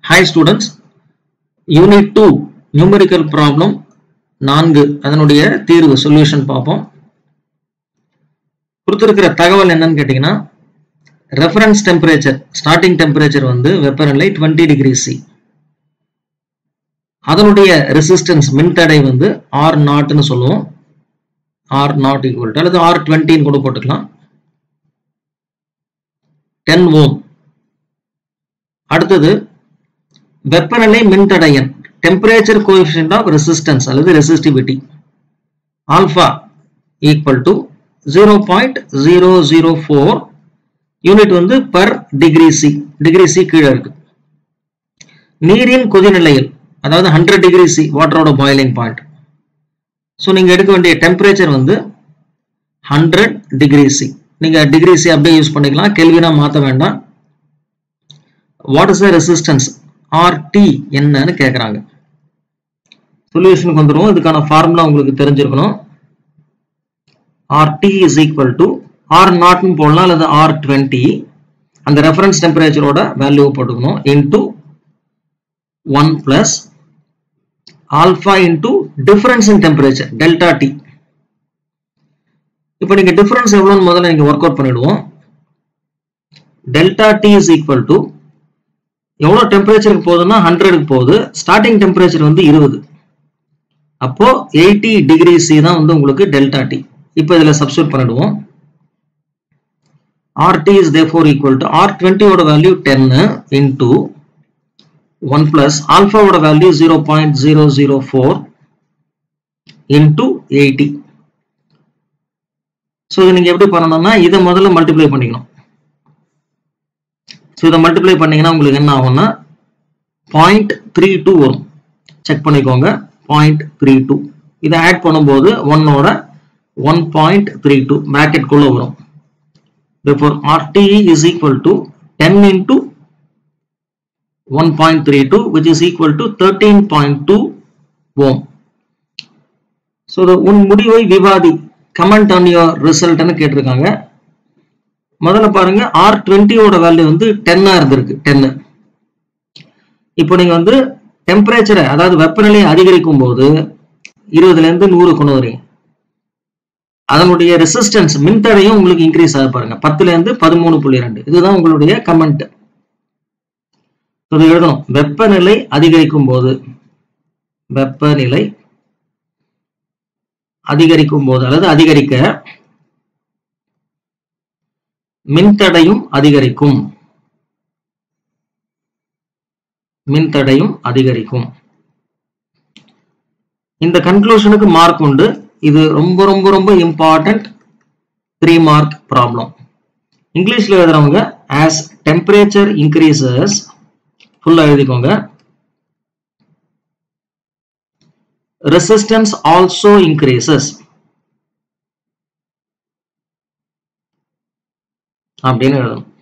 Hi students, Unit 2 Numerical Problem நான்கு அதனுடைய தீர்வு சொல்யூஷன் பார்ப்போம் கொடுத்திருக்கிற தகவல் என்னன்னு கேட்டீங்கன்னா ரெஃபரன்ஸ் டெம்பரேச்சர் ஸ்டார்டிங் டெம்பரேச்சர் வந்து வெப்பநிலை டுவெண்ட்டி டிகிரி சி அதனுடைய ரெசிஸ்டன்ஸ் மின்தடை வந்து ஆர் நாட்னு சொல்லுவோம் ஆர் நாட் ஈக்குவல் டு அல்லது ஆர் டுவெண்ட்டின்னு கூட போட்டுக்கலாம் டென் ஓம் அடுத்தது வெப்பநிலை மின்தடையன் டெம்பரேச்சர் கோஎஃபிஷியன்ட் ஆஃப் ரெசிஸ்டன்ஸ் அல்லது resistivity alpha equal to zero point zero zero four unit வந்து per degree C degree C கீழே இருக்கு நீரின் கொதிநிலையில் அதாவது ஹண்ட்ரட் டிகிரி சி வாட்டரோட பாயிலிங் பாயிண்ட் ஸோ நீங்கள் எடுக்க வேண்டிய டெம்பரேச்சர் வந்து ஹண்ட்ரட் டிகிரி சி நீங்கள் டிகிரி சி அப்படியே யூஸ் பண்ணிக்கலாம் கெல்வினா மாற்ற வேண்டாம் what is the resistance RT என்னன்னு கேட்குறாங்க சொல்யூஷனுக்கு வந்துடும் இதுக்கான ஃபார்முலா உங்களுக்கு தெரிஞ்சிருக்கணும் RT is equal to R நாட்னு போடலாம் அல்லது ஆர் டுவெண்ட்டி அந்த ரெஃபரன்ஸ் டெம்பரேச்சரோட வேல்யூ போட்டுக்கணும் into one plus alpha into difference in temperature delta T இப்போ நீங்க டிஃபரன்ஸ் எவ்வளோன்னு முதல்ல நீங்க ஒர்க் அவுட் பண்ணிடுவோம் delta T is equal to எவ்வளோ டெம்பரேச்சருக்கு போகுதுன்னா ஹண்ட்ரடுக்கு போகுது ஸ்டார்டிங் டெம்பரேச்சர் வந்து இருபது அப்போ எயிட்டி டிகிரி சி தான் வந்து உங்களுக்கு டெல்டா டி இப்போ இதில் சப்ஸ்டியூட் பண்ணிடுவோம் RT is therefore equal to R20 ஓட வேல்யூ 10 into 1 plus alpha ஓட வேல்யூ 0.004 into 80 ஸோ இதை நீங்கள் எப்படி பண்ணணும்னா இதை முதல்ல மல்டிப்ளை பண்ணிக்கணும் ஸோ இதை மல்டிப்ளை பண்ணீங்கன்னா உங்களுக்கு என்ன ஆகும்னா பாயிண்ட் த்ரீ டூ வரும் செக் பண்ணிக்கோங்க பாயிண்ட் த்ரீ டூ இதை ஆட் பண்ணும்போது ஒன்னோட ஒன் பாயிண்ட் த்ரீ டூ ப்ராக்கெட்குள்ளே வரும் therefore RT is equal to 10 into 1.32 which is equal to 13.2 ohm so the உன் முடிவை விவாதி கமெண்ட் ஆன் யுவர் ரிசல்ட்னு கேட்டிருக்காங்க முதல்ல பாருங்க ஆர் டுவெண்ட்டியோட வேல்யூ வந்து டென்னா இருந்திருக்கு டென்னு இப்போ நீங்க வந்து டெம்பரேச்சரை அதாவது வெப்பநிலையை அதிகரிக்கும் போது இருபதுல இருந்து நூறு கொண்டு வரீங்க அதனுடைய ரெசிஸ்டன்ஸ் மின்தடையும் உங்களுக்கு இன்க்ரீஸ் ஆக பாருங்க பத்துல இருந்து பதிமூணு புள்ளி ரெண்டு இதுதான் உங்களுடைய கமெண்ட் இது எழுதணும் வெப்பநிலை அதிகரிக்கும் போது வெப்பநிலை அதிகரிக்கும் போது அல்லது அதிகரிக்க மின்தடையும் அதிகரிக்கும் மின்தடையும் அதிகரிக்கும் இந்த கன்க்ளூஷனுக்கு மார்க் உண்டு இது ரொம்ப ரொம்ப ரொம்ப இம்பார்ட்டன்ட் த்ரீ மார்க் ப்ராப்ளம் இங்கிலீஷ்ல எழுதுறவங்க ஆஸ் டெம்பரேச்சர் இன்க்ரீசஸ் ஃபுல்லா எழுதிக்கோங்க ரெசிஸ்டன்ஸ் ஆல்சோ இன்க்ரீசஸ் அப்படின்னு எழுதணும்